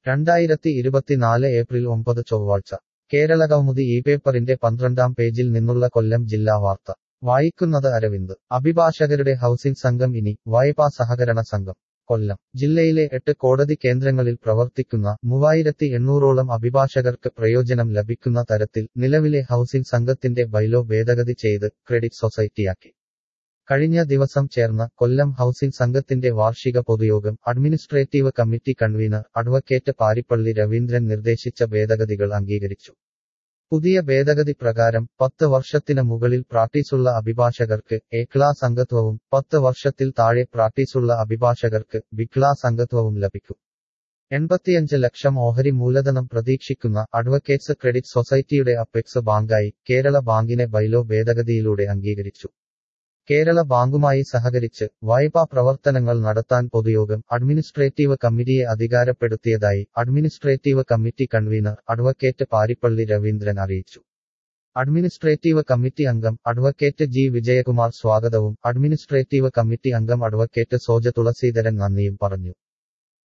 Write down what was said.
രണ്ടായിരത്തി ഇരുപത്തിനാല് ഏപ്രിൽ ഒമ്പത് ചൊവ്വാഴ്ച കേരളകൗമുദി ഈ പേപ്പറിന്റെ പന്ത്രണ്ടാം പേജിൽ നിന്നുള്ള കൊല്ലം ജില്ലാ വാർത്ത വായിക്കുന്നത് അരവിന്ദ് അഭിഭാഷകരുടെ ഹൗസിംഗ് സംഘം ഇനി വായ്പാ സഹകരണ സംഘം കൊല്ലം ജില്ലയിലെ എട്ട് കോടതി കേന്ദ്രങ്ങളിൽ പ്രവർത്തിക്കുന്ന മൂവായിരത്തി എണ്ണൂറോളം അഭിഭാഷകർക്ക് പ്രയോജനം ലഭിക്കുന്ന തരത്തിൽ നിലവിലെ ഹൗസിംഗ് സംഘത്തിന്റെ ബൈലോ ഭേദഗതി ചെയ്ത് ക്രെഡിറ്റ് സൊസൈറ്റിയാക്കി കഴിഞ്ഞ ദിവസം ചേർന്ന കൊല്ലം ഹൗസിംഗ് സംഘത്തിന്റെ വാർഷിക പൊതുയോഗം administrative committee convenor advocate Parippally Raveendran നിർദ്ദേശിച്ച ഭേദഗതികൾ അംഗീകരിച്ചു പുതിയ ഭേദഗതി പ്രകാരം പത്ത് വർഷത്തിന് മുകളിൽ പ്രാക്ടീസുള്ള അഭിഭാഷകർക്ക് എ ക്ലാസ് അംഗത്വവും പത്ത് വർഷത്തിൽ താഴെ പ്രാക്ടീസുള്ള അഭിഭാഷകർക്ക് ബി ക്ലാസ് അംഗത്വവും ലഭിക്കും എൺപത്തിയഞ്ച് ലക്ഷം ഓഹരി മൂലധനം പ്രതീക്ഷിക്കുന്ന അഡ്വക്കേറ്റ്സ് ക്രെഡിറ്റ് സൊസൈറ്റിയുടെ അപ്പെക്സ് ബാങ്കായി കേരള ബാങ്കിനെ ബൈലോ ഭേദഗതിയിലൂടെ അംഗീകരിച്ചു കേരള ബാങ്കുമായി സഹകരിച്ച് വായ്പാ പ്രവർത്തനങ്ങൾ നടത്താൻ പൊതുയോഗം അഡ്മിനിസ്ട്രേറ്റീവ് കമ്മിറ്റിയെ അധികാരപ്പെടുത്തിയതായി administrative committee convenor advocate Parippally Raveendran അറിയിച്ചു അഡ്മിനിസ്ട്രേറ്റീവ് കമ്മിറ്റി അംഗം അഡ്വക്കേറ്റ് ജി വിജയകുമാർ സ്വാഗതവും അഡ്മിനിസ്ട്രേറ്റീവ് കമ്മിറ്റി അംഗം അഡ്വക്കേറ്റ് സോജ തുളസീധരൻ നന്ദിയും പറഞ്ഞു